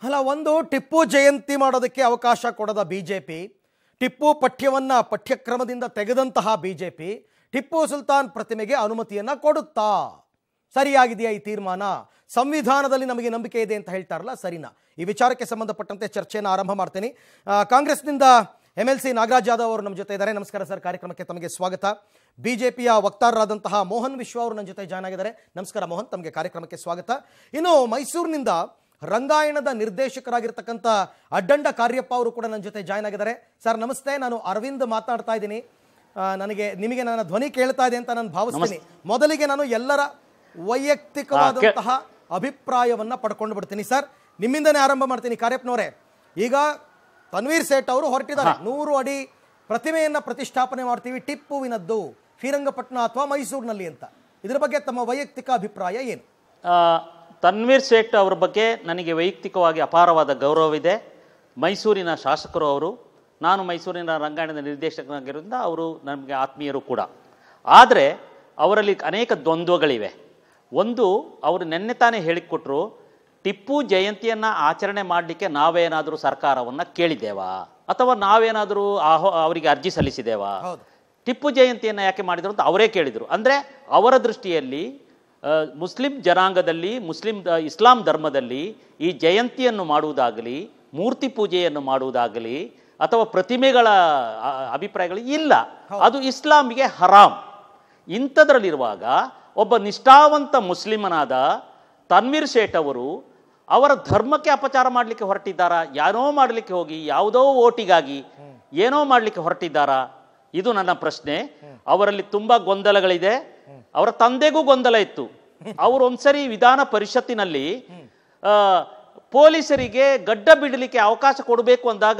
ಅಲ್ಲ ಒಂದು ಟಿಪ್ಪು ಜಯಂತಿ ಮಾಡೋದಕ್ಕೆ ಅವಕಾಶ ಕೊಡದ ಬಿ ಜೆ ಪಿ ಟಿಪ್ಪು ಪಠ್ಯವನ್ನು ಪಠ್ಯಕ್ರಮದಿಂದ ತೆಗೆದಂತಹ B J P Tippu Sultan ಪ್ರತಿಮೆಗೆ ಅನುಮತಿಯನ್ನು ಕೊಡುತ್ತಾ ಸರಿಯಾಗಿದೆಯಾ ಈ ತೀರ್ಮಾನ ಸಂವಿಧಾನದಲ್ಲಿ ನಮಗೆ ನಂಬಿಕೆ ಇದೆ ಅಂತ ಹೇಳ್ತಾರಲ್ಲ ಸರಿನಾ ಈ ವಿಚಾರಕ್ಕೆ ಸಂಬಂಧಪಟ್ಟಂತೆ ಚರ್ಚೆಯನ್ನು ಆರಂಭ ಮಾಡ್ತೀನಿ ಆ, ಕಾಂಗ್ರೆಸ್ನಿಂದ M L C Nagaraj Yadav ಅವರು ನಮ್ಮ ಜೊತೆ ಇದ್ದಾರೆ ನಮಸ್ಕಾರ ಸರ್ ಕಾರ್ಯಕ್ರಮಕ್ಕೆ ತಮಗೆ ಸ್ವಾಗತ ಬಿಜೆಪಿಯ ವಕ್ತಾರರಾದಂತಹ ಮೋಹನ್ ವಿಶ್ವ ಅವರು ನನ್ನ ಜೊತೆ ಜಾಯ್ನ್ ಆಗಿದ್ದಾರೆ ನಮಸ್ಕಾರ ಮೋಹನ್ ತಮಗೆ ಕಾರ್ಯಕ್ರಮಕ್ಕೆ ಸ್ವಾಗತ ಇನ್ನು ಮೈಸೂರಿನಿಂದ ರಂಗಾಯಣದ ನಿರ್ದೇಶಕರಾಗಿರ್ತಕ್ಕಂಥ ಅಡ್ಡಂಡ ಕಾರ್ಯಪ್ಪ ಅವರು ಕೂಡ ನನ್ನ ಜೊತೆ ಜಾಯ್ನ್ ಆಗಿದ್ದಾರೆ ಸರ್ ನಮಸ್ತೆ ನಾನು ಅರವಿಂದ್ ಮಾತಾಡ್ತಾ ಇದ್ದೀನಿ ಆ, ನನಗೆ ನಿಮಗೆ ನನ್ನ ಧ್ವನಿ ಕೇಳ್ತಾ ಇದೆ ಅಂತ ನಾನು ಭಾವಿಸ್ತೀನಿ ಮೊದಲಿಗೆ ನಾನು ಎಲ್ಲರ ವೈಯಕ್ತಿಕವಾದಂತಹ ಅಭಿಪ್ರಾಯವನ್ನ ಪಡ್ಕೊಂಡು ಬಿಡ್ತೀನಿ ಸರ್ ನಿಮ್ಮಿಂದನೇ ಆರಂಭ ಮಾಡ್ತೀನಿ ಕಾರ್ಯಪ್ಪನವರೇ ಈಗ ತನ್ವೀರ್ ಸೇಠ್ ಅವರು ಹೊರಟಿದ್ದಾರೆ ನೂರು ಅಡಿ ಪ್ರತಿಮೆಯನ್ನ ಪ್ರತಿಷ್ಠಾಪನೆ ಮಾಡ್ತೀವಿ ಟಿಪ್ಪುವಿನದ್ದು ಶ್ರೀರಂಗಪಟ್ಟಣ ಅಥವಾ ಮೈಸೂರಿನಲ್ಲಿ ಅಂತ ಇದ್ರ ಬಗ್ಗೆ ತಮ್ಮ ವೈಯಕ್ತಿಕ ಅಭಿಪ್ರಾಯ ಏನು ಆ, ತನ್ವೀರ್ ಸೇಠ್ ಅವರ ಬಗ್ಗೆ ನನಗೆ ವೈಯಕ್ತಿಕವಾಗಿ ಅಪಾರವಾದ ಗೌರವವಿದೆ ಮೈಸೂರಿನ ಶಾಸಕರು ಅವರು ನಾನು ಮೈಸೂರಿನ ರಂಗಾಯಣದ ನಿರ್ದೇಶಕನಾಗಿರೋದ್ರಿಂದ ಅವರು ನಮಗೆ ಆತ್ಮೀಯರು ಕೂಡ ಆದರೆ ಅವರಲ್ಲಿ ಅನೇಕ ದ್ವಂದ್ವಗಳಿವೆ ಒಂದು ಅವರು ನೆನ್ನೆ ತಾನೇ ಹೇಳಿಕೊಟ್ರು ಟಿಪ್ಪು ಜಯಂತಿಯನ್ನು ಆಚರಣೆ ಮಾಡಲಿಕ್ಕೆ ನಾವೇನಾದರೂ ಸರ್ಕಾರವನ್ನು ಕೇಳಿದ್ದೇವಾ ಅಥವಾ ನಾವೇನಾದರೂ ಆಹೋ ಅವರಿಗೆ ಅರ್ಜಿ ಸಲ್ಲಿಸಿದ್ದೇವಾ ಹೌದು. ಟಿಪ್ಪು ಜಯಂತಿಯನ್ನು ಯಾಕೆ ಮಾಡಿದರು ಅಂತ ಅವರೇ ಕೇಳಿದರು ಅಂದರೆ ಅವರ ದೃಷ್ಟಿಯಲ್ಲಿ ಆ, ಮುಸ್ಲಿಂ ಜನಾಂಗದಲ್ಲಿ ಮುಸ್ಲಿಂ ದ- ಇಸ್ಲಾಂ ಧರ್ಮದಲ್ಲಿ ಈ ಜಯಂತಿಯನ್ನು ಮಾಡುವುದಾಗಲಿ ಮೂರ್ತಿ ಪೂಜೆಯನ್ನು ಮಾಡುವುದಾಗಲಿ ಅಥವಾ ಪ್ರತಿಮೆಗಳ ಆ, ಅಭಿಪ್ರಾಯಗಳು ಇಲ್ಲ ಅದು ಇಸ್ಲಾಮಿಗೆ ಹರಾಮ್ ಇಂಥದ್ರಲ್ಲಿರುವಾಗ ಒಬ್ಬ ನಿಷ್ಠಾವಂತ ಮುಸ್ಲಿಮನಾದ ತನ್ವೀರ್ ಶೇಠ್ ಅವರು ಅವರ ಧರ್ಮಕ್ಕೆ ಅಪಚಾರ ಮಾಡಲಿಕ್ಕೆ ಹೊರಟಿದ್ದಾರಾ ಯಾರೋ ಮಾಡಲಿಕ್ಕೆ ಹೋಗಿ ಯಾವುದೋ ಓಟಿಗಾಗಿ ಏನೋ ಮಾಡಲಿಕ್ಕೆ ಹೊರಟಿದ್ದಾರಾ ಇದು ನನ್ನ ಪ್ರಶ್ನೆ ಅವರಲ್ಲಿ ತುಂಬಾ ಗೊಂದಲಗಳಿದೆ ಅವರ ತಂದೆಗೂ ಗೊಂದಲ ಇತ್ತು ಅವರು ಒಂದ್ಸರಿ ವಿಧಾನ ಪರಿಷತ್ತಿನಲ್ಲಿ ಆ, ಪೊಲೀಸರಿಗೆ ಗಡ್ಡ ಬಿಡಲಿಕ್ಕೆ ಅವಕಾಶ ಕೊಡಬೇಕು ಅಂದಾಗ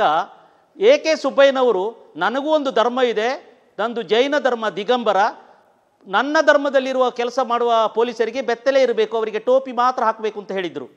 ಎ ಕೆ ಸುಬ್ಬಯ್ಯನವರು ನನಗೂ ಒಂದು ಧರ್ಮ ಇದೆ ನಂದು ಜೈನ ಧರ್ಮ ದಿಗಂಬರ ನನ್ನ ಧರ್ಮದಲ್ಲಿರುವ ಕೆಲಸ ಮಾಡುವ ಪೊಲೀಸರಿಗೆ ಬೆತ್ತಲೆ ಇರಬೇಕು ಅವರಿಗೆ ಟೋಪಿ ಮಾತ್ರ ಹಾಕಬೇಕು ಅಂತ ಹೇಳಿದ್ರು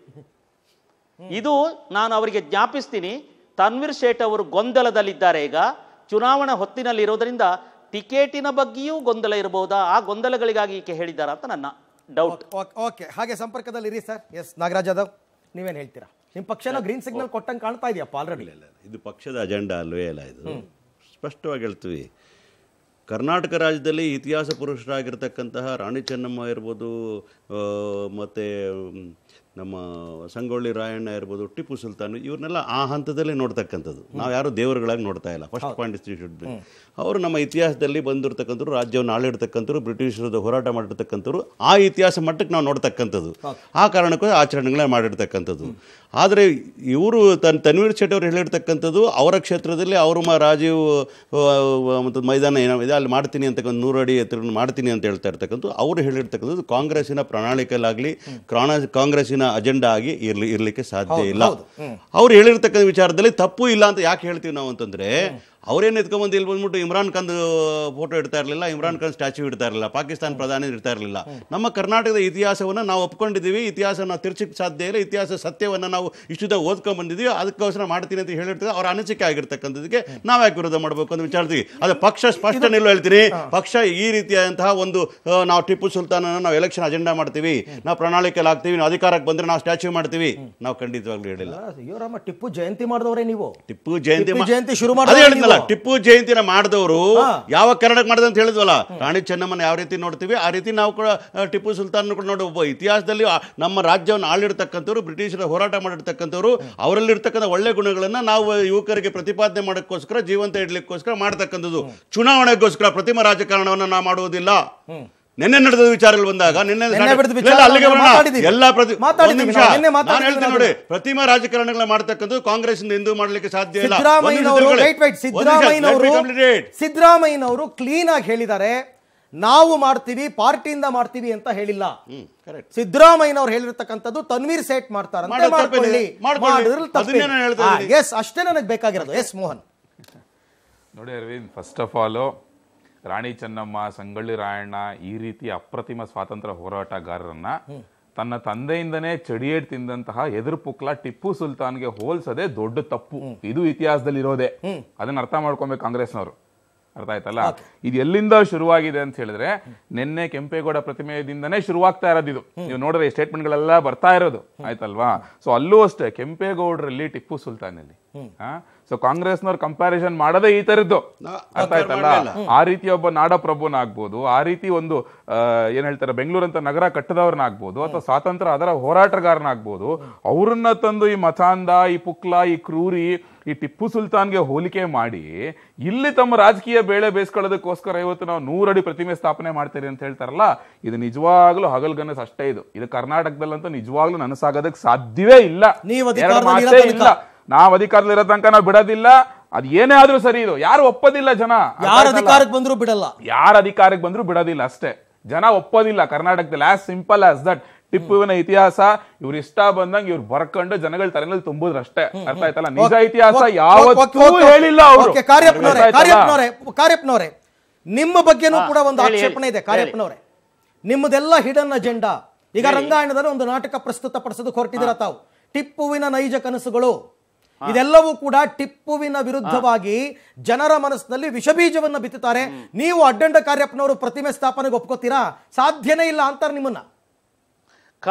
ಇದು ನಾನು ಅವರಿಗೆ ಜ್ಞಾಪಿಸ್ತೀನಿ ತನ್ವೀರ್ ಶೇಠ್ ಅವರು ಗೊಂದಲದಲ್ಲಿದ್ದಾರೆ ಈಗ ಚುನಾವಣಾ ಹೊತ್ತಿನಲ್ಲಿ ಇರೋದ್ರಿಂದ ಟಿಕೆಟಿನ ಬಗ್ಗೆಯೂ ಗೊಂದಲ ಇರಬಹುದಾ ಆ ಗೊಂದಲಗಳಿಗಾಗಿ ಈಕೆ ಹೇಳಿದ್ದಾರಾ ಅಂತ ನನ್ನ ಡೌಟ್ ಓಕೆ ಓಕೆ ಹಾಗೆ ಸಂಪರ್ಕದಲ್ಲಿ ಇರಿ ಸರ್ ಎಸ್ ನಾಗರಾಜ್ ಯಾದವ್ ನೀವೇನು ಹೇಳ್ತೀರಾ ನಿಮ್ಮ ಪಕ್ಷನ ಗ್ರೀನ್ ಸಿಗ್ನಲ್ ಕೊಟ್ಟಂಗೆ ಕಾಣ್ತಾ ಇದೆಯಪ್ಪ ಆಲ್ರೆಡಿ ಇಲ್ಲ ಇದು ಪಕ್ಷದ ಅಜೆಂಡಾ ಅಲ್ವೇ ಅಲ್ಲ ಇದು ಸ್ಪಷ್ಟವಾಗಿ ಹೇಳ್ತೀವಿ ಕರ್ನಾಟಕ ರಾಜ್ಯದಲ್ಲಿ ಇತಿಹಾಸ ಪುರುಷರಾಗಿರ್ತಕ್ಕಂತಹ ರಾಣಿ ಚೆನ್ನಮ್ಮ ಇರ್ಬೋದು ಆ, ಮತ್ತೆ ಮ್, ನಮ್ಮ ಸಂಗೊಳ್ಳಿ ರಾಯಣ್ಣ ಇರ್ಬೋದು ಟಿಪ್ಪು ಸುಲ್ತಾನ್ ಇವ್ರನ್ನೆಲ್ಲ ಆ ಹಂತದಲ್ಲೇ ನೋಡ್ತಕ್ಕಂಥದ್ದು ನಾವು ಯಾರು ದೇವರುಗಳಾಗಿ ನೋಡ್ತಾ ಇಲ್ಲ ಫಸ್ಟ್ ಪಾಯಿಂಟ್ ಶುಡ್ ಬಿ ಅವರು ನಮ್ಮ ಇತಿಹಾಸದಲ್ಲಿ ಬಂದಿರತಕ್ಕಂಥವ್ರು ರಾಜ್ಯವನ್ನು ಆಳಿರ್ತಕ್ಕಂಥವ್ರು ಬ್ರಿಟಿಷರದ ಹೋರಾಟ ಮಾಡಿರ್ತಕ್ಕಂಥವ್ರು ಆ ಇತಿಹಾಸ ಮಟ್ಟಕ್ಕೆ ನಾವು ನೋಡ್ತಕ್ಕಂಥದ್ದು ಆ ಕಾರಣಕ್ಕೂ ಆಚರಣೆಗಳನ್ನ ಮಾಡಿರ್ತಕ್ಕಂಥದ್ದು ಆದರೆ ಇವರು ತನ್ ತನ್ವೀರ್ ಶೆಟ್ಟಿ ಅವರು ಹೇಳಿರ್ತಕ್ಕಂಥದ್ದು ಅವರ ಕ್ಷೇತ್ರದಲ್ಲಿ ಅವರು ಮ ರಾಜೀವ್ ಆ, ಮತ್ತು ಮೈದಾನ ಏನಿದೆ ಅಲ್ಲಿ ಮಾಡ್ತೀನಿ ಅಂತಕ್ಕಂಥ ನೂರು ಅಡಿ ಎತ್ತರ ಮಾಡ್ತೀನಿ ಅಂತ ಹೇಳ್ತಾ ಇರ್ತಕ್ಕಂಥದ್ದು ಅವರು ಹೇಳಿರ್ತಕ್ಕಂಥದ್ದು ಕಾಂಗ್ರೆಸ್ಸಿನ ಪ್ರಣಾಳಿಕೆಯಲ್ಲಾಗಲಿ ಕ್ರಾಣ ಕಾಂಗ್ರೆಸ್ಸಿನ ಅಜೆಂಡಾ ಆಗಿ ಇರ್ಲಿ ಇರಲಿಕ್ಕೆ ಸಾಧ್ಯ ಇಲ್ಲ ಅವ್ರು ಹೇಳಿರ್ತಕ್ಕಂಥ ವಿಚಾರದಲ್ಲಿ ತಪ್ಪು ಇಲ್ಲ ಅಂತ ಯಾಕೆ ಹೇಳ್ತೀವಿ ನಾವು ಅಂತಂದ್ರೆ ಅವ್ರೇನು ಎತ್ಕೊಂಡ್ಬಂದು ಇಲ್ಲಿ ಬಂದ್ಬಿಟ್ಟು ಇಮ್ರಾನ್ ಖಾನ್ ಫೋಟೋ ಇಡ್ತಾ ಇರಲಿಲ್ಲ ಇಮ್ರಾನ್ ಖಾನ್ ಸ್ಟ್ಯಾಚ್ಯೂ ಇಡ್ತಾ ಇರಲಿಲ್ಲ ಪಾಕಿಸ್ತಾನ ಪ್ರಧಾನಿ ಇಡ್ತಾ ಇರಲಿಲ್ಲ ನಮ್ಮ ಕರ್ನಾಟಕದ ಇತಿಹಾಸವನ್ನು ನಾವು ಒಪ್ಕೊಂಡಿದ್ದೀವಿ ಇತಿಹಾಸ ನಾವು ತಿರ್ಚಕ್ಕೆ ಸಾಧ್ಯ ಇಲ್ಲ ಇತಿಹಾಸ ಸತ್ಯವನ್ನು ನಾವು ಇಷ್ಟುದ ಓದ್ಕೊಂಡ್ ಬಂದಿದ್ದೀವಿ ಅದಕ್ಕೋಸ್ಕರ ಮಾಡ್ತೀನಿ ಅಂತ ಹೇಳಿರ್ತೀವಿ ಅವ್ರ ಅನಿಸಿಕೆ ಆಗಿರ್ತಕ್ಕಂಥದ್ದಕ್ಕೆ ನಾವು ಯಾಕೆ ವಿರೋಧ ಮಾಡಬೇಕು ಅಂತ ವಿಚಾರಿಸ್ತೀವಿ ಅದು ಪಕ್ಷ ಸ್ಪಷ್ಟ ನಿಲ್ಲು ಹೇಳ್ತೀನಿ ಪಕ್ಷ ಈ ರೀತಿಯಾದಂತಹ ಒಂದು ಆ, ನಾವು ಟಿಪ್ಪು ಸುಲ್ತಾನನ ನಾವು ಎಲೆಕ್ಷನ್ ಅಜೆಂಡಾ ಮಾಡ್ತೀವಿ ನಾವು ಪ್ರಣಾಳಿಕೆಯಲ್ಲಿ ಹಾಕ್ತೀವಿ ನಾವು ಅಧಿಕಾರಕ್ಕೆ ಬಂದ್ರೆ ನಾವು ಸ್ಟ್ಯಾಚ್ಯೂ ಮಾಡ್ತೀವಿ ನಾವು ಖಂಡಿತವಾಗ್ಲೂ ಹೇಳಿಲ್ಲ ಅಯ್ಯೋ ರಾಮ ಟಿಪ್ಪು ಜಯಂತಿ ಮಾಡಿದವರೇ ನೀವು ಟಿಪ್ಪು ಜಯಂತಿ ಟಿಪ್ಪು ಮಾ- ಜಯಂತಿ ಶುರು ಅದೇ ಮಾಡಿದವರು ಹೇಳಿದ್ನಲ್ಲ ನೀವು. ಟಿಪ್ಪು ಜಯಂತಿನ ಮಾಡಿದವರು ಯಾವ ಕಾರಣಕ್ಕೆ ಮಾಡಿದ ಅಂತ ಹೇಳಿದ್ವಲ್ಲ ರಾಣಿ ಚೆನ್ನಮ್ಮನ ಯಾವ ರೀತಿ ನೋಡ್ತೀವಿ ಆ ರೀತಿ ನಾವು ಕೂಡ ಆ, ಟಿಪ್ಪು ಸುಲ್ತಾನ್ ಕೂಡ ನೋಡಿ ಒಬ್ಬ ಇತಿಹಾಸದಲ್ಲಿ ಆ, ನಮ್ಮ ರಾಜ್ಯವನ್ನು ಆಳಿರ್ತಕ್ಕಂಥವ್ರು ಬ್ರಿಟಿಷರ ಹೋರಾಟ ಮಾಡಿರ್ತಕ್ಕಂಥವ್ರು ಅವರಲ್ಲಿರ್ತಕ್ಕಂಥ ಒಳ್ಳೆ ಗುಣಗಳನ್ನ ನಾವು ಯುವಕರಿಗೆ ಪ್ರತಿಪಾದನೆ ಮಾಡೋಕ್ಕೋಸ್ಕರ ಜೀವಂತ ಇಡ್ಲಿಕ್ಕೋಸ್ಕರ ಮಾಡ್ತಕ್ಕಂಥದ್ದು ಚುನಾವಣೆಗೋಸ್ಕರ ಪ್ರತಿಮಾ ರಾಜಕಾರಣವನ್ನು ನಾವು ಮಾಡುವುದಿಲ್ಲ ನಿನ್ನೆ ನಡೆದ ವಿಚಾರಗಳು ಬಂದಾಗ ನಿನ್ನೆ ನಿನ್ನೆ ನಡೆದ ಇಲ್ಲ, ವಿಚಾರ ಅಲ್ಲಿಗೆ ಬರೋಣ. ಮಾತಾಡಿದ್ದೀವಿ. ಎಲ್ಲ ಪ್ರತಿ ಮಾತಾಡಿದ್ದೀವಿ ಒಂದ್ ನಿಮಿಷ. ನಾವು, ನಿನ್ನೆ ನಾನು ಮಾತಾಡಿದ್ದೀವಿ ಹೇಳ್ತೀನಿ ನಾವು. ನೋಡಿ ಪ್ರತಿಮಾ ರಾಜಕಾರಣಗಳನ್ನ ಮಾಡ್ತಕ್ಕಂಥದ್ದು ಕಾಂಗ್ರೆಸ್ ಇಂದ ಮಾಡ್ಲಿಕ್ಕೆ ಸಾಧ್ಯ ಇಲ್ಲ ಸಿದ್ದರಾಮಯ್ಯನವರು ಒಂದು ನಿಮಿಷ ರೈಟ್ ರೈಟ್ ತಿಳ್ಕೊಳ್ಳಿ. ಒಂದು ನಿಮಿಷ, let me ಸಿದ್ದರಾಮಯ್ಯನವರು complete it. ಸಿದ್ದರಾಮಯ್ಯನವರು ಕ್ಲೀನ್ ಆಗಿ ಹೇಳಿದ್ದಾರೆ ನಾವು ಮಾಡ್ತೀವಿ ಪಾರ್ಟಿಯಿಂದ ಮಾಡ್ತೀವಿ ಅಂತ ಹೇಳಿಲ್ಲ ಹ್ಮ್, correct. ಸಿದ್ದರಾಮಯ್ಯನವರು ಹೇಳಿರ್ತಕ್ಕಂಥದ್ದು ತನ್ವೀರ್ ಸೇಟ್ ಮಾಡ್ತಾರಂತೆ ಮಾಡೋದು ಮಾಡ್ಕೊಳ್ಳಿ ತಪ್ಪೇನಿದೆ? ಮಾಡ್ಕೊಳ್ಳಿ. ಅದನ್ನೇ ನಾನು ಹೇಳ್ತಾ ಇದ್ದೀನಿ. ಎಸ್ ಅಷ್ಟೇ ನನಗೆ ಬೇಕಾಗಿರೋದು ಎಸ್ ಮೋಹನ್ ನೋಡಿ Aravind first of all Rani Chennamma Sangolli Rayanna ಈ ರೀತಿ ಅಪ್ರತಿಮ ಸ್ವಾತಂತ್ರ್ಯ ಹೋರಾಟಗಾರರನ್ನ ತನ್ನ ತಂದೆಯಿಂದನೇ ಚಡಿಯೇಟ್ ತಿಂದಂತಹ ಎದುರು ಪುಕ್ಲ ಟಿಪ್ಪು ಸುಲ್ತಾನ್ಗೆ ಹೋಲ್ಸದೆ ದೊಡ್ಡ ತಪ್ಪು ಇದು ಇತಿಹಾಸದಲ್ಲಿ ಇರೋದೇ ಅದನ್ನ ಅರ್ಥ ಮಾಡ್ಕೊಬೇಕು ಕಾಂಗ್ರೆಸ್ನವರು ಅರ್ಥ ಆಯ್ತಲ್ಲ ಇದು ಎಲ್ಲಿಂದ ಶುರುವಾಗಿದೆ ಅಂತ ಹೇಳಿದ್ರೆ ನಿನ್ನೆ ಕೆಂಪೇಗೌಡ ಪ್ರತಿಮೆಯಿಂದನೇ ಶುರುವಾಗ್ತಾ ಇರೋದು ಇದು ನೀವು ನೋಡಿದ್ರೆ ಈ ಸ್ಟೇಟ್ಮೆಂಟ್ಗಳೆಲ್ಲ ಬರ್ತಾ ಇರೋದು ಆಯ್ತಲ್ವಾ ಸೊ ಅಲ್ಲೂ ಅಷ್ಟೇ ಕೆಂಪೇಗೌಡರಲ್ಲಿ ಟಿಪ್ಪು ಸುಲ್ತಾನಲ್ಲಿ ಸೊ ಕಾಂಗ್ರೆಸ್ನವ್ರು ಕಂಪ್ಯಾರಿಸನ್ ಮಾಡೋದೇ ಈ ತರದ್ದು ನಾ- ಅರ್ಥ ಆಯ್ತಲ್ಲ ಆ ರೀತಿ ಒಬ್ಬ ನಾಡಪ್ರಭುನಾಗ್ಬೋದು ಆ ರೀತಿ ಒಂದು ಆ, ಏನ್ ಹೇಳ್ತಾರೆ ಬೆಂಗಳೂರಂತ ನಗರ ಕಟ್ಟದವ್ರನ್ನಾಗ್ಬೋದು ಅಥವಾ ಸ್ವಾತಂತ್ರ್ಯ ಅದರ ಹೋರಾಟಗಾರನಾಗ್ಬೋದು ಅವ್ರನ್ನ ತಂದು ಈ ಮತಾಂಧ ಈ ಪುಕ್ಲ ಈ ಕ್ರೂರಿ ಈ ಟಿಪ್ಪು ಸುಲ್ತಾನ್ಗೆ ಹೋಲಿಕೆ ಮಾಡಿ ಇಲ್ಲಿ ತಮ್ಮ ರಾಜಕೀಯ ಬೇಳೆ ಬೇಯಿಸ್ಕೊಳ್ಳೋದಕ್ಕೋಸ್ಕರ ಇವತ್ತು ನಾವು ನೂರಡಿ ಪ್ರತಿಮೆ ಸ್ಥಾಪನೆ ಮಾಡ್ತೀರಿ ಅಂತ ಹೇಳ್ತಾರಲ್ಲ ಇದು ನಿಜವಾಗ್ಲೂ ಹಗಲ್ಗನಸ್ ಅಷ್ಟೇ ಇದು ಇದು ಕರ್ನಾಟಕದಲ್ಲಂತೂ ನಿಜವಾಗ್ಲೂ ನನಸಾಗೋದಕ್ಕೆ ಸಾಧ್ಯವೇ ಇಲ್ಲ ನೀವು ಎರಡು ಅಧಿಕಾರದಲ್ಲಿ ಮಾತೇ ಇರೋ ಇಲ್ಲ ನಾವ್ ಅಧಿಕಾರದಲ್ಲಿ ಇರೋ ತನಕ ನಾವು ಬಿಡೋದಿಲ್ಲ ಅದ್ ಏನೇ ಆದ್ರೂ ಸರಿ ಇದು ಯಾರು ಒಪ್ಪೋದಿಲ್ಲ ಜನ ಅರ್ಥ ಯಾರ ಆಯ್ತಲ್ಲ? ಅಧಿಕಾರಕ್ಕೆ ಬಂದರೂ ಬಿಡಲ್ಲ ಯಾರ ಅಧಿಕಾರಕ್ಕೆ ಬಂದ್ರು ಬಿಡೋದಿಲ್ಲ ಅಷ್ಟೇ ಜನ ಒಪ್ಪೋದಿಲ್ಲ ಕರ್ನಾಟಕದಲ್ಲಿ ಆಸ್ ಸಿಂಪಲ್ ಆಸ್ ದಟ್ ಟಿಪ್ಪುವಿನ ಇತಿಹಾಸ ಇವ್ರು ಇಷ್ಟ ಬಂದಂಗೆ ಇವ್ರು ಬರ್ಕೊಂಡು ಜನಗಳ ತಲೆನಲ್ಲಿ ತುಂಬುದ್ರು ಅಷ್ಟೇ ಅರ್ಥ ಆಯ್ತಲ್ಲ ನಿಜ ಇತಿಹಾಸ ಓಕೆ, ಓಕೆ, ಯಾವತ್ತೂ ಓಕೆ, ಹೇಳಿಲ್ಲ ಅವರು ಓಕೆ, ಕಾರ್ಯಪ್ಪನವರೇ ಅರ್ಥ ಆಯ್ತಲ್ಲ? ಕಾರ್ಯಪ್ಪನವರೇ ಕಾರ್ಯಪ್ಪನವರೇ ನಿಮ್ಮ ಬಗ್ಗೆನೂ ಕೂಡ ಒಂದು ಹೇಳಿ, ಆಕ್ಷೇಪಣೆ ಇದೆ ಹೇಳಿ. ಕಾರ್ಯಪ್ಪನವರೇ ನಿಮ್ಮದೆಲ್ಲ ಹಿಡನ್ ಅಜೆಂಡಾ ಈಗ ರಂಗಾಯಣದಲ್ಲಿ ಒಂದು ನಾಟಕ ಪ್ರಸ್ತುತ ಪಡಿಸೋದಕ್ಕೆ ಹೊರಟಿದ್ದೀರ ತಾವು ಟಿಪ್ಪುವಿನ ನೈಜ ಕನಸುಗಳು ಇದೆಲ್ಲವೂ ಕೂಡ ಟಿಪ್ಪುವಿನ ವಿರುದ್ಧವಾಗಿ ಜನರ ಮನಸ್ಸಿನಲ್ಲಿ ವಿಷಬೀಜವನ್ನ ಬಿತ್ತುತ್ತಾರೆ ನೀವು ಅಡ್ಡಂಡ ಕಾರ್ಯಪ್ಪನವರು ಪ್ರತಿಮೆ ಸ್ಥಾಪನೆಗೆ ಒಪ್ಕೋತೀರಾ ಸಾಧ್ಯನೇ ಇಲ್ಲ ಅಂತಾರೆ ನಿಮ್ಮನ್ನ ಕ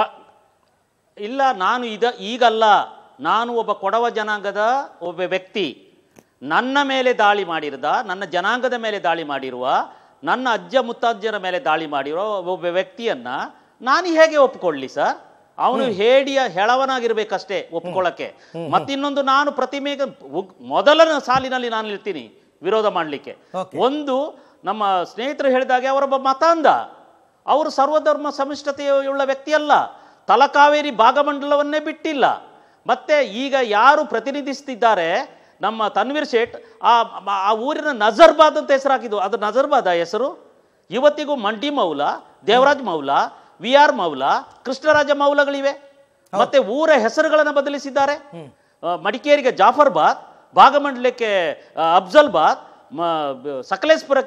ಇಲ್ಲ ನಾನು ಇದ ಈಗಲ್ಲ ನಾನು ಒಬ್ಬ ಕೊಡವ ಜನಾಂಗದ ಒಬ್ಬ ವ್ಯಕ್ತಿ ನನ್ನ ಮೇಲೆ ದಾಳಿ ಮಾಡಿರದ ನನ್ನ ಜನಾಂಗದ ಮೇಲೆ ದಾಳಿ ಮಾಡಿರುವ ನನ್ನ ಅಜ್ಜ ಮುತ್ತಜ್ಜರ ಮೇಲೆ ದಾಳಿ ಮಾಡಿರುವ ಒಬ್ಬ ವ್ಯಕ್ತಿಯನ್ನ ನಾನು ಹೇಗೆ ಒಪ್ಕೊಳ್ಳಿ ಸರ್ ಅವನು ಹೇಡಿಯ ಹೆಳವನಾಗಿರ್ಬೇಕಷ್ಟೇ ಒಪ್ಕೊಳ್ಳಕ್ಕೆ ಮತ್ತಿನ್ನೊಂದು ನಾನು ಪ್ರತಿಮೆಗೆ ಉಗ್- ಮೊದಲ ಸಾಲಿನಲ್ಲಿ ನಾನು ಇರ್ತೀನಿ ವಿರೋಧ ಮಾಡಲಿಕ್ಕೆ Okay. ಒಂದು ನಮ್ಮ ಸ್ನೇಹಿತರು ಹೇಳಿದಾಗೆ ಅವರೊಬ್ಬ ಮತಾಂಧ ಅವರು ಸರ್ವಧರ್ಮ ಸಮಿಷ್ಠತೆಯುಳ್ಳ ವ್ಯಕ್ತಿಯಲ್ಲ ತಲಕಾವೇರಿ ಭಾಗಮಂಡಲವನ್ನೇ ಬಿಟ್ಟಿಲ್ಲ ಮತ್ತೆ ಈಗ ಯಾರು ಪ್ರತಿನಿಧಿಸ್ತಿದ್ದಾರೆ ನಮ್ಮ ತನ್ವೀರ್ ಶೇಟ್ ಆ ಆ ಊರಿನ ನಜರ್ಬಾದ್ ಅಂತ ಹೆಸರು ಹಾಕಿದ್ದು ಅದು ನಜರ್ಬಾದ್ ಆ ಹೆಸರು ಇವತ್ತಿಗೂ ಮಂಡಿ ಮೌಲ ದೇವರಾಜ್ ಮೌಲ ವಿ ಆರ್ ಮೌಲ ಕೃಷ್ಣರಾಜ ಮೌಲಗಳಿವೆ ಮತ್ತೆ ಊರ ಹೆಸರುಗಳನ್ನು ಬದಲಿಸಿದ್ದಾರೆ ಆ, ಮಡಿಕೇರಿಗೆ ಜಾಫರ್ಬಾದ್ ಭಾಗಮಂಡಲಕ್ಕೆ ಆ, ಅಫ್ಜಲ್ಬಾದ್ ಮ- ಬ- ಸಕಲೇಶ್ಪುರ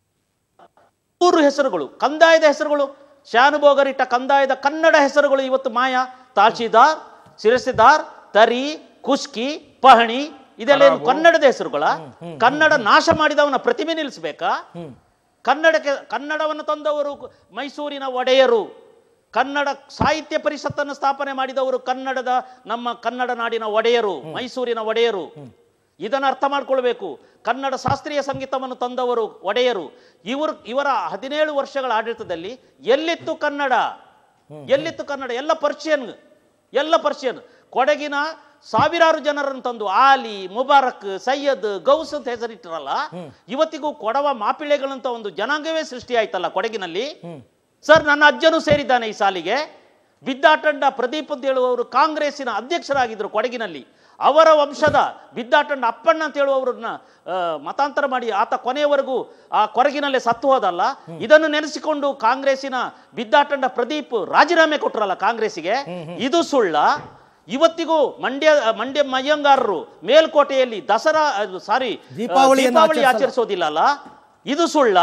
ಮೂರು ಹೆಸರುಗಳು ಕಂದಾಯದ ಹೆಸರುಗಳು ಶಾನುಭೋಗರಿಟ್ಟ ಕಂದಾಯದ ಕನ್ನಡ ಹೆಸರುಗಳು ಇವತ್ತು ಮಾಯ ತಹಶೀಲ್ದಾರ್ ಶಿರಸ್ತೆದಾರ್ ತರಿ ಕುಸ್ಕಿ ಪಹಣಿ ಇದೆಲ್ಲ ಏನು ಕನ್ನಡದ ಹೆಸರುಗಳ ಕನ್ನಡ ನಾಶ ಮಾಡಿದವನ ಪ್ರತಿಮೆ ನಿಲ್ಲಿಸ್ಬೇಕಾ ಕನ್ನಡಕ್ಕೆ ಕನ್ನಡವನ್ನು ತಂದವರು ಮೈಸೂರಿನ ಒಡೆಯರು ಕನ್ನಡ ಸಾಹಿತ್ಯ ಪರಿಷತ್ತನ್ನು ಸ್ಥಾಪನೆ ಮಾಡಿದವರು ಕನ್ನಡದ ನಮ್ಮ ಕನ್ನಡ ನಾಡಿನ ಒಡೆಯರು ಮೈಸೂರಿನ ಒಡೆಯರು ಇದನ್ನು ಅರ್ಥ ಮಾಡ್ಕೊಳ್ಬೇಕು ಕನ್ನಡ ಶಾಸ್ತ್ರೀಯ ಸಂಗೀತವನ್ನು ತಂದವರು ಒಡೆಯರು ಇವರು ಇವರ ಹದಿನೇಳು ವರ್ಷಗಳ ಆಡಳಿತದಲ್ಲಿ ಎಲ್ಲಿತ್ತು ಕನ್ನಡ ಎಲ್ಲಿತ್ತು ಕನ್ನಡ ಎಲ್ಲ ಪರ್ಷಿಯನ್ ಎಲ್ಲ ಪರ್ಷಿಯನ್ ಕೊಡಗಿನ ಸಾವಿರಾರು ಜನರನ್ನು ತಂದು ಆಲಿ ಮುಬಾರಕ್ ಸೈಯದ್ ಗೌಸ್ ಅಂತ ಹೆಸರಿಟ್ಟರಲ್ಲ ಇವತ್ತಿಗೂ ಕೊಡವ ಮಾಪಿಳೆಗಳಂತ ಒಂದು ಜನಾಂಗವೇ ಸೃಷ್ಟಿ ಆಯ್ತಲ್ಲ ಕೊಡಗಿನಲ್ಲಿ ಸರ್ ನನ್ನ ಅಜ್ಜನೂ ಸೇರಿದ್ದಾನೆ ಈ ಸಾಲಿಗೆ ಬಿದ್ದಾಟಂಡ ಪ್ರದೀಪ್ ಅಂತ ಹೇಳುವವರು ಕಾಂಗ್ರೆಸ್ಸಿನ ಅಧ್ಯಕ್ಷರಾಗಿದ್ದರು ಕೊಡಗಿನಲ್ಲಿ ಅವರ ವಂಶದ ಬಿದ್ದಾಟಂಡ ಅಪ್ಪಣ್ಣ ಅಂತ ಹೇಳುವವರನ್ನ ಆ, ಮತಾಂತರ ಮಾಡಿ ಆತ ಕೊನೆಯವರೆಗೂ ಆ ಕೊರಗಿನಲ್ಲೇ ಸತ್ತು ಹೋದಲ್ಲ ಇದನ್ನು ನೆನೆಸಿಕೊಂಡು ಕಾಂಗ್ರೆಸ್ಸಿನ ಬಿದ್ದಾಟಂಡ ಪ್ರದೀಪ್ ರಾಜೀನಾಮೆ ಕೊಟ್ಟರಲ್ಲ ಕಾಂಗ್ರೆಸ್ಸಿಗೆ ಇದು ಸುಳ್ಳ ಇವತ್ತಿಗೂ ಮಂಡ್ಯ ಮಂಡ್ಯ ಮಯ್ಯಂಗಾರರು ಮೇಲ್ಕೋಟೆಯಲ್ಲಿ ದಸರಾ ಸಾರಿ ದೀಪಾವಳಿಯನ್ನು ದೀಪಾವಳಿ ಆಚರಿಸಲ್ಲ. ಆಚರಿಸೋದಿಲ್ಲ ಅಲ್ಲ ಇದು ಸುಳ್ಳ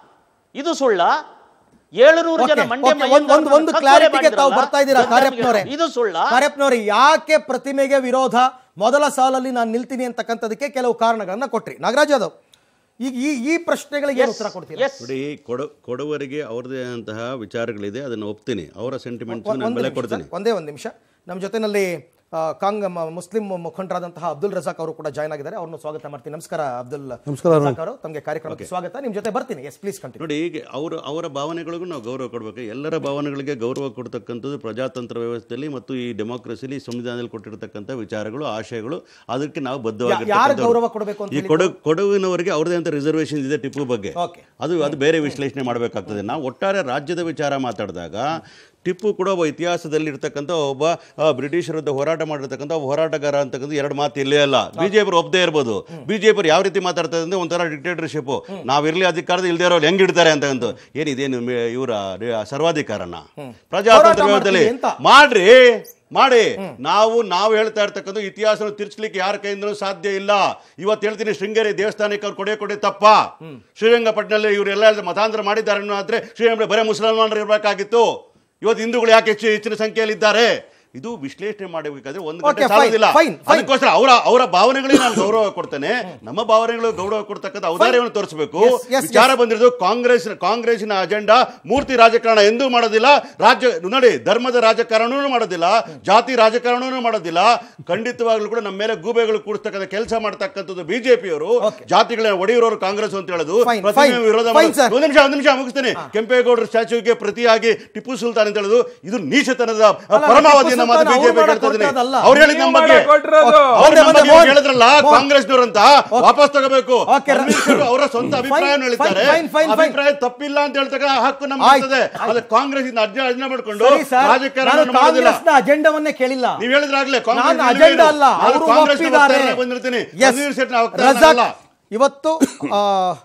ಇದು ಸುಳ್ಳ ಏಳುನೂರು ಜನ ಓಕೆ, ಮಂಡ್ಯ ಓಕೆ, ಒಂದು ಒಂದು ಒಂದು ಮಯ್ಯಂಗಾರರನ್ನ ಕ್ಲಾರಿಟಿಗೆ ತಾವು ಮಾಡಿದ್ರಲ್ಲ, ಬರ್ತಾ ಇದ್ದೀರಾ ಕಾರ್ಯಪ್ಪನವರೇ ಇದು ಸುಳ್ಳ ಕಾರ್ಯಪ್ಪನವರೇ ಯಾಕೆ ಪ್ರತಿಮೆಗೆ ವಿರೋಧ ಮೊದಲ ಸಾಲಲ್ಲಿ ನಾನು ನಿಲ್ತೀನಿ ಅಂತಕ್ಕಂಥದಕ್ಕೆ ಕೆಲವು ಕಾರಣಗಳನ್ನ ಕೊಟ್ರಿ ನಾಗರಾಜ್ ಯಾದವ್ ಈಗ ಈ ಈ ಪ್ರಶ್ನೆಗಳಿಗೆ ಏನು ಉತ್ತರ ಕೊಡ್ತೀರಾ ಎಸ್ ನೋಡಿ ಕೊಡ ಕೊಡುವರಿಗೆ ಅವ್ರದ್ದೇ ಆದಂತಹ ವಿಚಾರಗಳಿದೆ ಅದನ್ನು ಒಪ್ತೀನಿ ಅವರ ಸೆಂಟಿಮೆಂಟ್ಸ್ ಒಂದ್- ನಾನು ಒಂದು ಬೆಲೆ ನಿಮಿಷ ಕೊಡ್ತೀನಿ ಸರ್, ಒಂದೇ ಒಂದು ನಿಮಿಷ ನಮ್ಮ ಜೊತೆನಲ್ಲಿ ಆ, ಕಾಂಗ್ ಮ- ಮುಸ್ಲಿಂ ಮುಖಂಡರಾದಂತಹ ಅಬ್ದುಲ್ ರಜಾಕ್ ಅವರು ಕೂಡ ಜಾಯ್ನ್ ಆಗಿದ್ದಾರೆ ಅವ್ರನ್ನು ಸ್ವಾಗತ ಮಾಡ್ತೀನಿ ನಮಸ್ಕಾರ ಅಬ್ದುಲ್ ನಮಸ್ಕಾರ, ರಜಾಕ್ ಅವರು ತಮಗೆ ಕಾರ್ಯಕ್ರಮಕ್ಕೆ ಸ್ವಾಗತ ನಿಮ್ಮ ಜೊತೆ ಬರ್ತೀನಿ ಎಸ್ ಪ್ಲೀಸ್ ಕಂಟಿನ್ಯೂ ನೋಡಿ ಈಗ ಅವರು ಅವರ ಭಾವನೆಗಳಿಗೂ ನಾವು ಗೌರವ ಕೊಡಬೇಕು ಎಲ್ಲರ ಭಾವನೆಗಳಿಗೆ ಗೌರವ ಕೊಡ್ತಕ್ಕಂಥದ್ದು ಪ್ರಜಾತಂತ್ರ ವ್ಯವಸ್ಥೆಯಲ್ಲಿ ಮತ್ತು ಈ ಡೆಮೋಕ್ರಸಿಲಿ ಸಂವಿಧಾನದಲ್ಲಿ ಕೊಟ್ಟಿರ್ತಕ್ಕಂಥ ವಿಚಾರಗಳು ಆಶಯಗಳು ಅದಕ್ಕೆ ನಾವು ಯಾರು ಬದ್ಧವಾಗಿರ್ತಕ್ಕಂಥವ್ರು. ಗೌರವ ಕೊಡಬೇಕು ಅಂತ ಈ ಕೊಡ ಕೊಡವಿನವರಿಗೆ ಅವ್ರದೇ ಅಂತ ರಿಸರ್ವೇಶನ್ ಇದೆ ಟಿಪ್ಪು ಬಗ್ಗೆ ಓಕೆ ಅದು ಅದು ಬೇರೆ ವಿಶ್ಲೇಷಣೆ ಮಾಡಬೇಕಾಗ್ತದೆ ನಾವು ಒಟ್ಟಾರೆ ರಾಜ್ಯದ ವಿಚಾರ ಮಾತಾಡಿದಾಗ ಟಿಪ್ಪು ಕೂಡ ಒಬ್ಬ ಇತಿಹಾಸದಲ್ಲಿ ಇರ್ತಕ್ಕಂಥ ಒಬ್ಬ ಆ, ಬ್ರಿಟಿಷ್ ವಿರುದ್ಧ ಹೋರಾಟ ಮಾಡಿರ್ತಕ್ಕಂಥ ಒಬ್ಬ ಹೋರಾಟಗಾರ ಅಂತಕ್ಕಂಥ ಎರಡು ಮಾತು ಇಲ್ಲೇ ಅಲ್ಲ ಬಿಜೆಪಿ ಒಪ್ಪದೇ ಇರ್ಬೋದು ಬಿಜೆಪಿ ಯಾವ ರೀತಿ ಮಾತಾಡ್ತಾರೆ ಅಂದ್ರೆ ಒಂಥರ ಡಿಕ್ಟೇಟರ್ಶಿಪ್ ನಾವಿರ್ಲಿ ಅಧಿಕಾರದ ಇಲ್ದೇ ಇರೋರು ಹೆಂಗ್ ಇಡ್ತಾರೆ ಅಂತ ಅಂದು ಏನಿದೇನು ಮೇ- ಇವರ ಸರ್ವಾಧಿಕಾರನ ಪ್ರಜಾತಂತ್ರ ಹೋರಾಟ ವ್ಯವಸ್ಥೆಯಲ್ಲಿ ಮಾಡ್ತೀವಿ ಅಂತ. ಮಾಡ್ರಿ ಮಾಡಿ ನಾವು ನಾವು ಹೇಳ್ತಾ ಇರ್ತಕ್ಕಂಥ ಇತಿಹಾಸ ತಿರ್ಸ್ಲಿಕ್ಕೆ ಯಾರ ಕೈಯಿಂದಲೂ ಸಾಧ್ಯ ಇಲ್ಲ ಇವತ್ತು ಹೇಳ್ತೀನಿ ಶೃಂಗೇರಿ ದೇವಸ್ಥಾನಕ್ಕೆ ಅವ್ರು ಕೊಡೆ ಕೊಡೆ ತಪ್ಪ ಶ್ರೀರಂಗಪಟ್ಟಣದಲ್ಲಿ ಇವರೆಲ್ಲ ಮತಾಂತರ ಮಾಡಿದ್ದಾರೆ ಅನ್ನೋ ಆದ್ರೆ ಶ್ರೀರಂಗ ಬರೇ ಮುಸಲ್ಮಾನರು ಇರಬೇಕಾಗಿತ್ತು ಇವತ್ತು ಹಿಂದೂಗಳು ಯಾಕೆ ಹೆಚ್ಚು ಹೆಚ್ಚಿನ ಸಂಖ್ಯೆಯಲ್ಲಿ ಇದ್ದಾರೆ ಇದು ವಿಶ್ಲೇಷಣೆ ಮಾಡಬೇಕಾದ್ರೆ ಒಂದು Okay, ಗಂಟೆ fine, ಸಾಲೋದಿಲ್ಲ fine, fine. ಅದಕ್ಕೋಸ್ಕರ ಅವರ ಅವರ ಭಾವನೆಗಳಿಗೆ ನಾನು ಗೌರವ ಕೊಡ್ತೇನೆ ನಮ್ಮ ಭಾವನೆಗಳಿಗೆ ಗೌರವ ಕೊಡ್ತಕ್ಕಂಥ ಔದಾರ್ಯವನ್ನು ತೋರಿಸಬೇಕು Yes, yes, ವಿಚಾರ ಬಂದಿರೋದು ಕಾಂಗ್ರೆಸ್ ಕಾಂಗ್ರೆಸ್ಸಿನ ಅಜೆಂಡಾ ಮೂರ್ತಿ ರಾಜಕಾರಣ ಎಂದೂ ಮಾಡೋದಿಲ್ಲ ರಾಜ್ಯ ನೋಡಿ ಧರ್ಮದ ರಾಜಕಾರಣವೂ ಮಾಡೋದಿಲ್ಲ ಜಾತಿ ರಾಜಕಾರಣವೂ ಮಾಡೋದಿಲ್ಲ ಖಂಡಿತವಾಗ್ಲೂ ಕೂಡ ನಮ್ಮ ಮೇಲೆ ಗೂಬೆಗಳು ಕೂಡಿಸ್ತಕ್ಕಂಥ ಕೆಲಸ ಮಾಡ್ತಕ್ಕಂಥದ್ದು ಬಿಜೆಪಿಯವರು Okay. ಜಾತಿಗಳನ್ನ ಒಡೆಯುವವರು ಕಾಂಗ್ರೆಸ್ ಅಂತ ಹೇಳೋದು Fine, ಪ್ರತಿಮೆ fine, ವಿರೋಧ fine, ಮಾಡೋದು. sir. ಒಂದು ನಿಮಿಷ ಒಂದು ನಿಮಿಷ ಮುಗಿಸ್ತೇನೆ ಕೆಂಪೇಗೌಡರ ಸ್ಟ್ಯಾಚ್ಯೂಗೆ ಪ್ರತಿಯಾಗಿ ಟಿಪ್ಪು ಸುಲ್ತಾನ್ ಅಂತ ಹೇಳೋದು ಇದು ನೀಚತನದ ಅಲ್ಲ, ಪರಮಾವಧಿಯನ್ನ ಟಿಪ್ಪು ಮಾತು ಸುಲ್ತಾನ್ ಬಿಜೆಪಿ ಅವ್ರು ಹೇಳ್ತಾ ಇದ್ದೀನಿ ಕೊಟ್ಟದ್ದಲ್ಲ. ಅವ್ರು ಹೇಳಿದ ನಮ್ಮ ಬಗ್ಗೆ ನೀವು ಕೊಟ್ಟಿರೋದು. ಅವ್ರು ಒಂದೇ ನಮ್ಮ ಒಂದೇ ಬಗ್ಗೆ ಮೋಹನ್. ಹೇಳಿದ್ರಲ್ಲ ಮೋಹನ್. ಕಾಂಗ್ರೆಸ್ನವರಂತ ವಾಪಸ್ ತಗೋಬೇಕು Okay, ರ- ರಣವೀರ್ ಸಿಂಗ್ ಅವರ ಸ್ವಂತ Fine, ಅಭಿಪ್ರಾಯವನ್ನು ಹೇಳಿದ್ದಾರೆ fine, fine, fine. ಅಭಿಪ್ರಾಯ ತಪ್ಪಿಲ್ಲ ಅಂತ ಹೇಳ್ತಕ್ಕ ಹಕ್ಕು ನಮ್ಗೆ ಆಯ್ತು, ಇರ್ತದೆ ಆಯ್ತು. ಅದು ಕಾಂಗ್ರೆಸ್ ಇಂದ ಅರ್ಜಿ ಅರ್ಜನೆ ಮಾಡ್ಕೊಂಡು ಸರಿ ಸರ್ ನಾನು ರಾಜಕಾರಣವನ್ನು ಮಾಡೋದಿಲ್ಲ ಕಾಂಗ್ರೆಸ್ನ ಅಜೆಂಡವನ್ನೇ ಕೇಳಿಲ್ಲ ನೀವ್ ಹೇಳಿದ್ರಾಗ್ಲೇ ನಾನು ಕಾಂಗ್ರೆಸ್ ಅಜೆಂಡಾ ಅಲ್ಲ ಅವರು ಕಾಂಗ್ರೆಸ್ ಒಪ್ಪಿದ್ದಾರೆ ಬಂದಿರ್ತೀನಿ Yes. ತನ್ವೀರ್ ಸೇಠ್ ವಕ್ತಾರ ರಜಾಕ್ ಅಲ್ಲ. ಇವತ್ತು ಆ,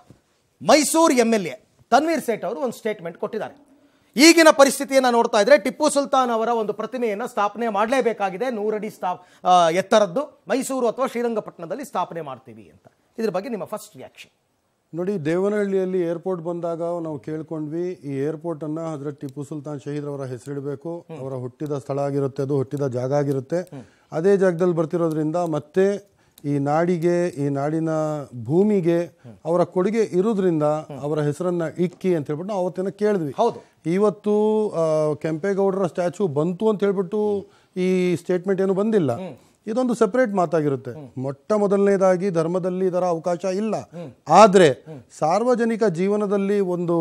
Mysuru M L A Tanveer Sait ಅವರು ಒಂದು ಸ್ಟೇಟ್ಮೆಂಟ್ ಕೊಟ್ಟಿದ್ದಾರೆ ಈಗಿನ ಪರಿಸ್ಥಿತಿಯನ್ನು ನೋಡ್ತಾ ಇದ್ರೆ ಟಿಪ್ಪು ಸುಲ್ತಾನ್ ಅವರ ಒಂದು ಪ್ರತಿಮೆಯನ್ನು ಸ್ಥಾಪನೆ ಮಾಡಲೇಬೇಕಾಗಿದೆ ನೂರಡಿ ಸ್ಥಾ ಆ, ಎತ್ತರದ್ದು ಮೈಸೂರು ಅಥವಾ ಶ್ರೀರಂಗಪಟ್ಟಣದಲ್ಲಿ ಸ್ಥಾಪನೆ ಮಾಡ್ತೀವಿ ಅಂತ ಇದ್ರ ಬಗ್ಗೆ ನಿಮ್ಮ ಫಸ್ಟ್ ರಿಯಾಕ್ಷನ್ ನೋಡಿ ದೇವನಹಳ್ಳಿಯಲ್ಲಿ ಏರ್ಪೋರ್ಟ್ ಬಂದಾಗ ನಾವು ಕೇಳ್ಕೊಂಡ್ವಿ ಈ ಏರ್ಪೋರ್ಟ್ ಅನ್ನ ಹಜರತ್ ಟಿಪ್ಪು ಸುಲ್ತಾನ್ ಶಹೀದ್ ಅವರ ಹೆಸರಿಡಬೇಕು ಅವರ ಹುಟ್ಟಿದ ಸ್ಥಳ ಆಗಿರುತ್ತೆ ಅದು ಹುಟ್ಟಿದ ಜಾಗ ಆಗಿರುತ್ತೆ ಅದೇ ಜಾಗದಲ್ಲಿ ಬರ್ತಿರೋದ್ರಿಂದ ಮತ್ತೆ ಈ ನಾಡಿಗೆ ಈ ನಾಡಿನ ಭೂಮಿಗೆ ಅವರ ಕೊಡುಗೆ ಇರೋದ್ರಿಂದ ಅವರ ಹೆಸರನ್ನ ಇಕ್ಕಿ ಅಂತ ಹೇಳ್ಬಿಟ್ಟು ನಾವು ಅವತ್ತಿನ ಕೇಳಿದ್ವಿ ಹೌದು. ಇವತ್ತು ಆ, ಕೆಂಪೇಗೌಡರ ಸ್ಟ್ಯಾಚು ಬಂತು ಅಂತ ಹೇಳ್ಬಿಟ್ಟು ಈ ಸ್ಟೇಟ್ಮೆಂಟ್ ಏನು ಬಂದಿಲ್ಲ ಇದೊಂದು ಸೆಪರೇಟ್ ಮಾತಾಗಿರುತ್ತೆ ಮೊಟ್ಟ ಮೊದಲನೇದಾಗಿ ಧರ್ಮದಲ್ಲಿ ಇದರ ಅವಕಾಶ ಇಲ್ಲ ಆದ್ರೆ ಸಾರ್ವಜನಿಕ ಜೀವನದಲ್ಲಿ ಒಂದು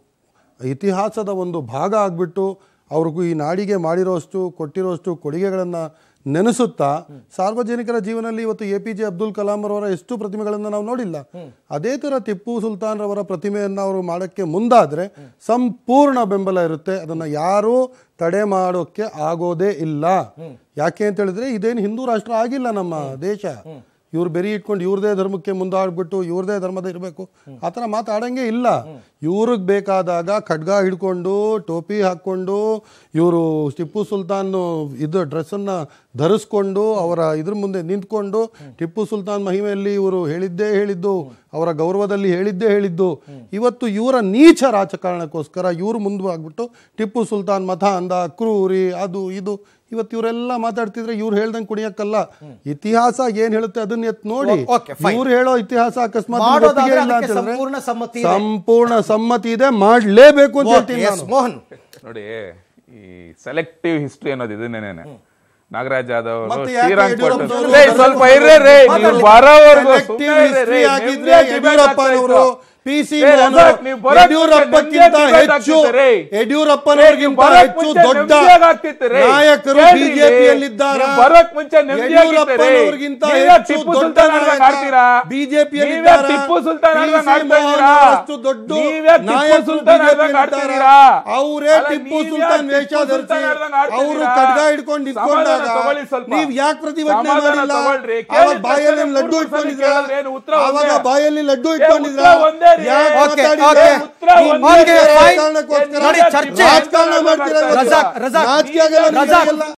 ಇತಿಹಾಸದ ಒಂದು ಭಾಗ ಆಗ್ಬಿಟ್ಟು ಅವ್ರಿಗೂ ಈ ನಾಡಿಗೆ ಮಾಡಿರೋಷ್ಟು ಕೊಟ್ಟಿರೋಷ್ಟು ಕೊಡುಗೆಗಳನ್ನ ನೆನೆಸುತ್ತಾ ಸಾರ್ವಜನಿಕರ ಜೀವನದಲ್ಲಿ ಇವತ್ತು A P J Abdul Kalam ಅವರ ಎಷ್ಟು ಪ್ರತಿಮೆಗಳನ್ನು ನಾವು ನೋಡಿಲ್ಲ ಅದೇ ತರ ಟಿಪ್ಪು ಸುಲ್ತಾನ್ ರವರ ಪ್ರತಿಮೆಯನ್ನು ಅವರು ಮಾಡಕ್ಕೆ ಮುಂದಾದ್ರೆ ಸಂಪೂರ್ಣ ಬೆಂಬಲ ಇರುತ್ತೆ ಅದನ್ನ ಯಾರು ತಡೆ ಮಾಡೋಕ್ಕೆ ಆಗೋದೇ ಇಲ್ಲ ಯಾಕೆ ಅಂತ ಹೇಳಿದ್ರೆ ಇದೇನು ಹಿಂದೂ ರಾಷ್ಟ್ರ ಆಗಿಲ್ಲ ನಮ್ಮ ದೇಶ ಇವ್ರು ಬೆರಿ ಇಟ್ಕೊಂಡು ಇವ್ರದೇ ಧರ್ಮಕ್ಕೆ ಮುಂದಾಡ್ಬಿಟ್ಟು ಇವ್ರದೇ ಧರ್ಮದ ಇರಬೇಕು ಆ ಥರ ಮಾತಾಡಂಗೆ ಇಲ್ಲ ಇವ್ರಿಗೆ ಬೇಕಾದಾಗ ಖಡ್ಗ ಹಿಡ್ಕೊಂಡು ಟೋಪಿ ಹಾಕ್ಕೊಂಡು ಇವರು ಟಿಪ್ಪು ಸುಲ್ತಾನ್ ಇದು ಡ್ರೆಸ್ಸನ್ನು ಧರಿಸ್ಕೊಂಡು ಅವರ ಇದ್ರ ಮುಂದೆ ನಿಂತ್ಕೊಂಡು ಟಿಪ್ಪು ಸುಲ್ತಾನ್ ಮಹಿಮೆಯಲ್ಲಿ ಇವರು ಹೇಳಿದ್ದೇ ಹೇಳಿದ್ದು ಅವರ ಗೌರವದಲ್ಲಿ ಹೇಳಿದ್ದೇ ಹೇಳಿದ್ದು ಇವತ್ತು ಇವರ ನೀಚ ರಾಜಕಾರಣಕ್ಕೋಸ್ಕರ ಇವರು ಮುಂದುವಾಗ್ಬಿಟ್ಟು ಟಿಪ್ಪು ಸುಲ್ತಾನ್ ಮತ ಅಂದ ಕ್ರೂರಿ ಅದು ಇದು ಇವತ್ತು ಇವರೆಲ್ಲ ಮಾತಾಡ್ತಿದ್ರೆ ಇವ್ರು ಹೇಳ್ದಂಗೆ ಕುಣಿಯಕ್ಕಲ್ಲ ಇತಿಹಾಸ ಏನ್ ಹೇಳುತ್ತೆ ಅದನ್ನ ಎತ್ ನೋಡಿ ಓ- okay, fine. ಇವ್ರು ಹೇಳೋ ಇತಿಹಾಸ ಅಕಸ್ಮಾತ್ ನಿಮ್ಗೆ ಮಾಡೋದಾದ್ರೆ ಒಪ್ಪಿಗೆ ಇಲ್ಲ ಅದಕ್ಕೆ ಅಂತ ಹೇಳಿದ್ರೆ ಸಂಪೂರ್ಣ ಸಮ್ಮತಿ ಇದೆ. ಸಂಪೂರ್ಣ ಸಮ್ಮತಿ ಇದೆ ಮಾಡ್ಲೇಬೇಕು ಅಂತ ಹೇಳ್ತೀನಿ ಎಸ್ ನಾನು. ಮೋಹನ್ ನೋಡಿ ಈ ಸೆಲೆಕ್ಟಿವ್ ಹಿಸ್ಟ್ರಿ ಅನ್ನೋದು ಇದನ್ನೇನೆ ನಾಗರಾಜ್ ಯಾದವ್ ಅವರು ಮತ್ತೆ ಯಾಕೆ ಶ್ರೀರಂಗಪಟ್ಟಣ ಯಡಿಯೂರಪ್ಪನವರು ರೇ, ಸ್ವಲ್ಪ ಇರ್ರಿ ರೇ ನೀವು ಬರೋವರೆಗೂ Selective ಸುಮ್ನೆ ಇರ್ರಿ history ರೇ, ಆಗಿದ್ರೆ ನಿಮ್ದೇ debate ಯಡಿಯೂರಪ್ಪನವರು ಆಗ್ತಾ ಇತ್ತು. ಪಿ ಸಿ ರೇ, ರಜಾಕ್, ನೀವು ಬರೋಕ್ ಯಡಿಯೂರಪ್ಪಕ್ಕಿಂತ ಮುಂಚೆ ನಿಮ್ದೇ debate ಹೆಚ್ಚು ಆಗ್ತಿತ್ತು ರೇ. ಯಡಿಯೂರಪ್ಪನವರಿಗಿಂತ ಬರೋಕ್ ಹೆಚ್ಚು ಮುಂಚೆ ದೊಡ್ಡ ನೆಮ್ಮದಿಯಾಗಿ ಆಗ್ತಿತ್ತು ರೇ. ನಾಯಕರು ಕೇಳ್ರಿ ಬಿಜೆಪಿಯಲ್ಲಿದ್ದಾರೆ ನೀವು ಬರೋಕ್ ಮುಂಚೆ ನೆಮ್ಮದಿಯಾಗಿತ್ತು ರೇ. ಯಡಿಯೂರಪ್ಪನವರಿಗಿಂತ ನೀವೇ ಹೆಚ್ಚು ಟಿಪ್ಪು ದೊಡ್ಡ ಸುಲ್ತಾನ್ ಆಡ್ದಂಗ್ ನಾಯಕ ಆಡ್ತೀರಾ? ಬಿಜೆಪಿಯಲ್ಲಿದ್ದಾರೆ. ನೀವೇ ಟಿಪ್ಪು ಸುಲ್ತಾನ್ ಪಿ. ಆಡ್ದಂಗ್ ಸಿ. ಆಡ್ತಾ ಮೋಹನ್ ಇದ್ದೀರಾ? ಅವರಷ್ಟು ದೊಡ್ಡ ನೀವೇ ಟಿಪ್ಪು ನಾಯಕರು ಸುಲ್ತಾನ್ ಆಡ್ದಂಗ್ ಬಿಜೆಪಿಯಲ್ಲಿದ್ದಾರೆ. ಆಡ್ತಿದ್ದೀರಾ? ಅವರೇ ಅಲ್ಲ, ಟಿಪ್ಪು ನೀವೇ ಸುಲ್ತಾನ್ ವೇಷ ಟಿಪ್ಪು ಧರಿಸಿ ಸುಲ್ತಾನ್ ಆಡ್ದಂಗ್ ಆಡ್ತಿದ್ದೀರಾ? ಅವರು ಖಡ್ಗ ಹಿಡ್ಕೊಂಡು ನಿಂತ್ಕೊಂಡಾಗ ಸಮಾಧಾನ ತಗೊಳ್ಳಿ ಸ್ವಲ್ಪ. ನೀವ್ ಯಾಕೆ ಪ್ರತಿಭಟನೆ ಸಮಾಧಾನ ಮಾಡಿಲ್ಲ ತಗೊಳ್ರಿ. ಆವಾಗ ಕೇಳಿದ ಬಾಯಲ್ಲಿ ತಕ್ಷಣ ಲಡ್ಡು ಮೂರು ಇಟ್ಕೊಂಡಿದ್ರ ಸಲ ಕೇಳಿದ್ರೆ ಏನು ಉತ್ತರ ಆವಾಗ ಒಂದೇ. ಬಾಯಲ್ಲಿ ಲಡ್ಡು ಏ, ಇಟ್ಕೊಂಡಿದ್ರ ಉತ್ತರ ಒಂದೇ ರೀ. ಯಾಕೆ Okay, ಮಾತಾಡಿಲ್ಲ? okay. ಉತ್ತರ ಈ ಒಂದೇ ಮೋದಿಗೆ ರೀ. ರಾಜಕಾರಣಕ್ಕೋಸ್ಕರ ನೋಡಿ, ಚರ್ಚೆ. ರಾಜಕಾರಣ ಮಾಡ್ತಿರಲ್ಲ ರಜಾಕ್, ರಜಾಕ್. ನಾಚಿಕೆ ಆಗಲ್ಲ ರಜಾಕ್. ನಿಮಗೆಲ್ಲ?